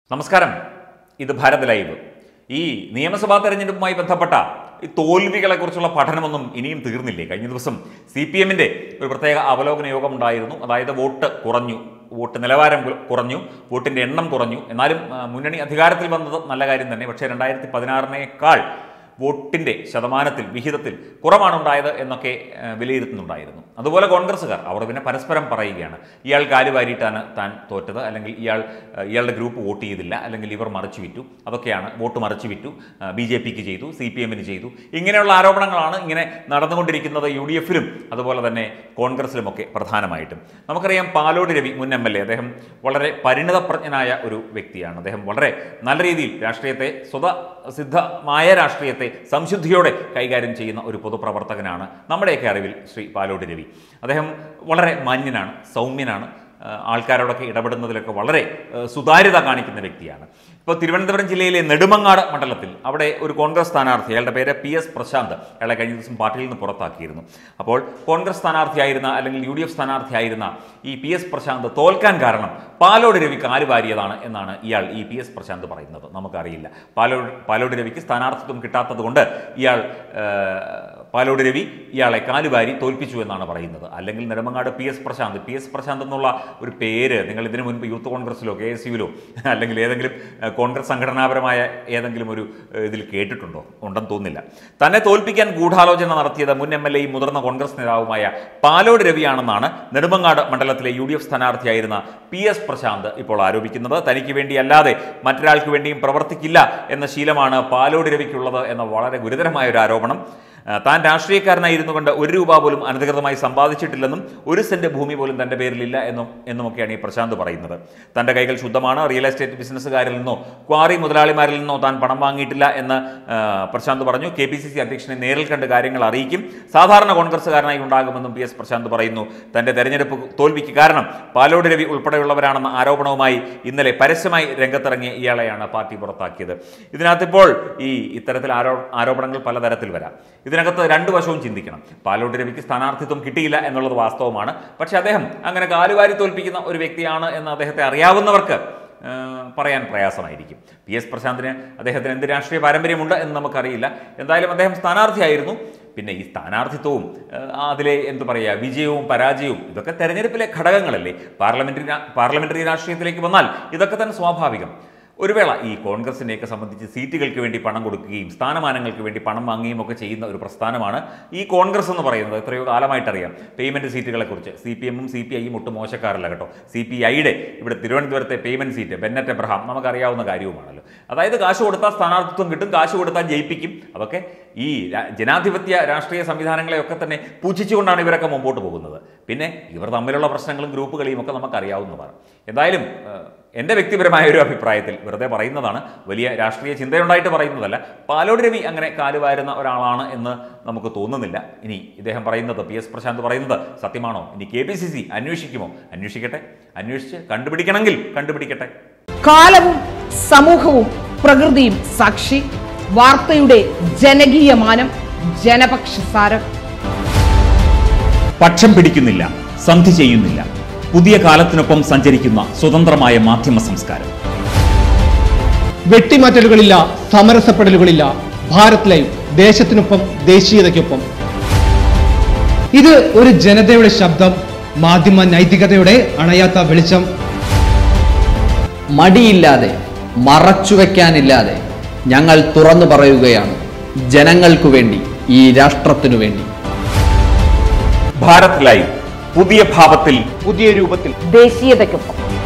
നമസ്കാരം ഇത് ഭാരത് ലൈവ് ഈ നിയമസഭാ തെരഞ്ഞെടുപ്പുമായി ബന്ധപ്പെട്ട ഈ തോൽവികളെക്കുറിച്ചുള്ള പഠനമൊന്നും ഇനിയും തീർന്നില്ലേ കഴിഞ്ഞ ദിവസം സി പി എമ്മിൻ്റെ ഒരു പ്രത്യേക അവലോകന യോഗം ഉണ്ടായിരുന്നു അതായത് വോട്ട് കുറഞ്ഞു വോട്ട് നിലവാരം കു- കുറഞ്ഞു വോട്ടിൻ്റെ എണ്ണം കുറഞ്ഞു എന്നാലും ആ, മുന്നണി അധികാരത്തിൽ വന്നത് നല്ല കാര്യം തന്നെ പക്ഷേ രണ്ടായിരത്തി പതിനാറിനേക്കാൾ വോട്ടിൻ്റെ ശതമാനത്തിൽ വിഹിതത്തിൽ കുറവാണ് ഉണ്ടായത് എന്നൊക്കെ ആ, വിലയിരുത്തുന്നുണ്ടായിരുന്നു അതുപോലെ കോൺഗ്രസ്സുകാർ അവർ പിന്നെ പരസ്പരം പറയുകയാണ് ഇയാൾ കാലുവാരിയിട്ടാണ് താൻ തോറ്റത് അല്ലെങ്കിൽ ഇയാൾ ആ, ഇയാളുടെ ഗ്രൂപ്പ് വോട്ട് ചെയ്തില്ല അല്ലെങ്കിൽ ഇവർ മറിച്ചു വിറ്റു അതൊക്കെയാണ് വോട്ട് മറിച്ചു വിറ്റു ബി ജെ പിക്ക് ചെയ്തു സി പി എമ്മിന് ചെയ്തു ഇങ്ങനെയുള്ള ആരോപണങ്ങളാണ് ഇങ്ങനെ നടന്നുകൊണ്ടിരിക്കുന്നത് യു ഡി എഫിലും അതുപോലെ തന്നെ കോൺഗ്രസിലുമൊക്കെ പ്രധാനമായിട്ടും നമുക്കറിയാം പാലോട് രവി മുൻ എം എൽ എ അദ്ദേഹം വളരെ പരിണിതപ്രജ്ഞനായ ഒരു വ്യക്തിയാണ് അദ്ദേഹം വളരെ നല്ല രീതിയിൽ രാഷ്ട്രീയത്തെ സ്വതസിദ്ധമായ രാഷ്ട്രീയത്തെ സംശുദ്ധിയോടെ കൈകാര്യം ചെയ്യുന്ന ഒരു പൊതുപ്രവർത്തകനാണ് നമ്മുടെയൊക്കെ അറിവിൽ ശ്രീ പാലോട് രവി അദ്ദേഹം വളരെ മാന്യനാണ് സൗമ്യനാണ് ആ, ആൾക്കാരോടൊക്കെ ഇടപെടുന്നതിലൊക്കെ വളരെ ആ, സുതാര്യത കാണിക്കുന്ന വ്യക്തിയാണ് ഇപ്പോൾ തിരുവനന്തപുരം ജില്ലയിലെ നെടുമങ്ങാട് മണ്ഡലത്തിൽ അവിടെ ഒരു കോൺഗ്രസ് സ്ഥാനാർത്ഥി അയാളുടെ പേര് പി എസ് പ്രശാന്ത് അയാളെ കഴിഞ്ഞ ദിവസം പാർട്ടിയിൽ നിന്ന് പുറത്താക്കിയിരുന്നു അപ്പോൾ കോൺഗ്രസ് സ്ഥാനാർത്ഥിയായിരുന്ന അല്ലെങ്കിൽ യു ഡി എഫ് സ്ഥാനാർത്ഥിയായിരുന്ന ഈ പി എസ് പ്രശാന്ത് തോൽക്കാൻ കാരണം പാലോട് രവി കാലുവാരിയതാണ് എന്നാണ് ഇയാൾ ഈ പി എസ് പ്രശാന്ത് പറയുന്നത് നമുക്കറിയില്ല പാലോട് പാലോട് രവിക്ക് സ്ഥാനാർത്ഥിത്വം കിട്ടാത്തത് കൊണ്ട് ഇയാൾ ആ, പാലോട് രവി ഇയാളെ കാലുവാരി തോൽപ്പിച്ചു എന്നാണ് പറയുന്നത് അല്ലെങ്കിൽ Nedumangad P S Prashanth P S Prashanth എന്നുള്ള ഒരു പേര് നിങ്ങൾ ഇതിനു മുൻപ് യൂത്ത് കോൺഗ്രസിലോ കെ എസ് യുവിലോ അല്ലെങ്കിൽ ഏതെങ്കിലും ഏഹ്, കോൺഗ്രസ് സംഘടനാപരമായ ഏതെങ്കിലും ഒരു ഏഹ്, ഇതിൽ കേട്ടിട്ടുണ്ടോ ഉണ്ടെന്ന് തോന്നുന്നില്ല തന്നെ തോൽപ്പിക്കാൻ ഗൂഢാലോചന നടത്തിയത് മുൻ എം എൽ എയും മുതിർന്ന കോൺഗ്രസ് നേതാവുമായ പാലോട് രവിയാണെന്നാണ് നെടുമങ്ങാട് മണ്ഡലത്തിലെ യു ഡി എഫ് സ്ഥാനാർത്ഥിയായിരുന്ന പി എസ് പ്രശാന്ത് ഇപ്പോൾ ആരോപിക്കുന്നത് തനിക്ക് വേണ്ടി അല്ലാതെ മറ്റൊരാൾക്ക് വേണ്ടിയും പ്രവർത്തിക്കില്ല എന്ന ശീലമാണ് പാലോട് രവിക്കുള്ളത് എന്ന വളരെ ഗുരുതരമായ ഒരു ആരോപണം ആ, താൻ രാഷ്ട്രീയക്കാരനായിരുന്നു കൊണ്ട് ഒരു രൂപ പോലും അനധികൃതമായി സമ്പാദിച്ചിട്ടില്ലെന്നും ഒരു സെന്റ് ഭൂമി പോലും തന്റെ പേരിലില്ല എന്നും എന്നുമൊക്കെയാണ് ഈ പ്രശാന്ത് പറയുന്നത് തന്റെ കൈകൾ ശുദ്ധമാണ് റിയൽ എസ്റ്റേറ്റ് ബിസിനസ്സുകാരിൽ നിന്നോ ക്വാറി മുതലാളിമാരിൽ നിന്നോ താൻ പണം വാങ്ങിയിട്ടില്ല എന്ന് ആ, പ്രശാന്ത് പറഞ്ഞു കെ പി സി സി അധ്യക്ഷനെ നേരിൽ കണ്ട് കാര്യങ്ങൾ അറിയിക്കും സാധാരണ കോൺഗ്രസ്സുകാരനായി ഉണ്ടാകുമെന്നും പി എസ് പ്രശാന്ത് പറയുന്നു തന്റെ തെരഞ്ഞെടുപ്പ് തോൽവിക്ക് കാരണം പാലോട് രവി ഉൾപ്പെടെയുള്ളവരാണെന്ന ആരോപണവുമായി ഇന്നലെ പരസ്യമായി രംഗത്തിറങ്ങിയ ഇയാളെയാണ് പാർട്ടി പുറത്താക്കിയത് ഇതിനകത്തിപ്പോൾ ഈ ഇത്തരത്തിൽ ആരോ ആരോപണങ്ങൾ പലതരത്തിൽ വരാം ഇതിനകത്ത് രണ്ടു വശവും ചിന്തിക്കണം പാലോട്ട് രവിക്ക് സ്ഥാനാർത്ഥിത്വം കിട്ടിയില്ല എന്നുള്ളത് വാസ്തവമാണ് പക്ഷെ അദ്ദേഹം അങ്ങനെ കാലുവാരി തോൽപ്പിക്കുന്ന ഒരു വ്യക്തിയാണ് എന്ന് അദ്ദേഹത്തെ അറിയാവുന്നവർക്ക് ആ, പറയാൻ പ്രയാസമായിരിക്കും പി എസ് പ്രശാന്തിന് അദ്ദേഹത്തിന് എന്ത് രാഷ്ട്രീയ പാരമ്പര്യമുണ്ട് എന്ന് നമുക്കറിയില്ല എന്തായാലും അദ്ദേഹം സ്ഥാനാർത്ഥിയായിരുന്നു പിന്നെ ഈ സ്ഥാനാർത്ഥിത്വവും ആ, അതിലെ എന്ത് പറയുക വിജയവും പരാജയവും ഇതൊക്കെ തെരഞ്ഞെടുപ്പിലെ ഘടകങ്ങളല്ലേ പാർലമെന്ററി രാ- പാർലമെന്ററി രാഷ്ട്രീയത്തിലേക്ക് വന്നാൽ ഇതൊക്കെ തന്നെ സ്വാഭാവികം ഒരു വേള ഈ കോൺഗ്രസിനെയൊക്കെ സംബന്ധിച്ച് സീറ്റുകൾക്ക് വേണ്ടി പണം കൊടുക്കുകയും സ്ഥാനമാനങ്ങൾക്ക് വേണ്ടി പണം വാങ്ങുകയും ഒക്കെ ചെയ്യുന്ന ഒരു പ്രസ്ഥാനമാണ് ഈ കോൺഗ്രസ് എന്ന് പറയുന്നത് എത്രയോ കാലമായിട്ടറിയാം പേയ്മെന്റ് സീറ്റുകളെക്കുറിച്ച് സി പി എമ്മും സി പി ഐയും ഒട്ടും മോശക്കാരല്ല കേട്ടോ സി പി ഐയുടെ ഇവിടെ തിരുവനന്തപുരത്തെ പേയ്മെന്റ് സീറ്റ് ബെന്നറ്റ് എബ്രഹാം നമുക്കറിയാവുന്ന കാര്യവുമാണല്ലോ അതായത് കാശ് കൊടുത്താൽ സ്ഥാനാർത്ഥിത്വം കിട്ടും കാശ് കൊടുത്താൽ ജയിപ്പിക്കും അതൊക്കെ ഈ രാ- ജനാധിപത്യ രാഷ്ട്രീയ സംവിധാനങ്ങളെയൊക്കെ തന്നെ പൂജിച്ചുകൊണ്ടാണ് ഇവരൊക്കെ മുമ്പോട്ട് പോകുന്നത് പിന്നെ ഇവർ തമ്മിലുള്ള പ്രശ്നങ്ങളും ഗ്രൂപ്പ് കളിയും ഒക്കെ നമുക്കറിയാവുന്നതാണ് എന്തായാലും ഏഹ്, എൻ്റെ വ്യക്തിപരമായ ഒരു അഭിപ്രായത്തിൽ വെറുതെ പറയുന്നതാണ് വലിയ രാഷ്ട്രീയ ചിന്തയുണ്ടായിട്ട് പറയുന്നതല്ല പാലോട് രവി അങ്ങനെ കാലുവാരുന്ന ഒരാളാണ് എന്ന് നമുക്ക് തോന്നുന്നില്ല ഇനി ഇദ്ദേഹം പറയുന്നത് പി എസ് പ്രശാന്ത് പറയുന്നത് സത്യമാണോ ഇനി കെ പി സി സി അന്വേഷിക്കുമോ അന്വേഷിക്കട്ടെ അന്വേഷിച്ച് കണ്ടുപിടിക്കണമെങ്കിൽ കണ്ടുപിടിക്കട്ടെ കാലവും സമൂഹവും പ്രകൃതിയും സാക്ഷി വാർത്തയുടെ ജനകീയ മാനം ജനപക്ഷസാരം പക്ഷം പിടിക്കുന്നില്ല സന്ധി ചെയ്യുന്നില്ല പുതിയ കാലത്തിനൊപ്പം സഞ്ചരിക്കുന്ന സ്വതന്ത്രമായ മാധ്യമ സംസ്കാരം വെട്ടിമാറ്റലുകളില്ല സമരസപ്പെടലുകളില്ല ഭാരത് ലൈവ് ദേശത്തിനൊപ്പം ദേശീയതയ്ക്കൊപ്പം ഇത് ഒരു ജനതയുടെ ശബ്ദം മാധ്യമ നൈതികതയുടെ അണയാത്ത വെളിച്ചം മടിയില്ലാതെ മറച്ചുവെക്കാനില്ലാതെ ഞങ്ങൾ തുറന്നു പറയുകയാണ് ജനങ്ങൾക്കു വേണ്ടി ഈ രാഷ്ട്രത്തിനു വേണ്ടി ഭാരത് ലൈവ് പുതിയ ഭാവത്തിൽ പുതിയ രൂപത്തിൽ ദേശീയതയ്ക്കൊപ്പം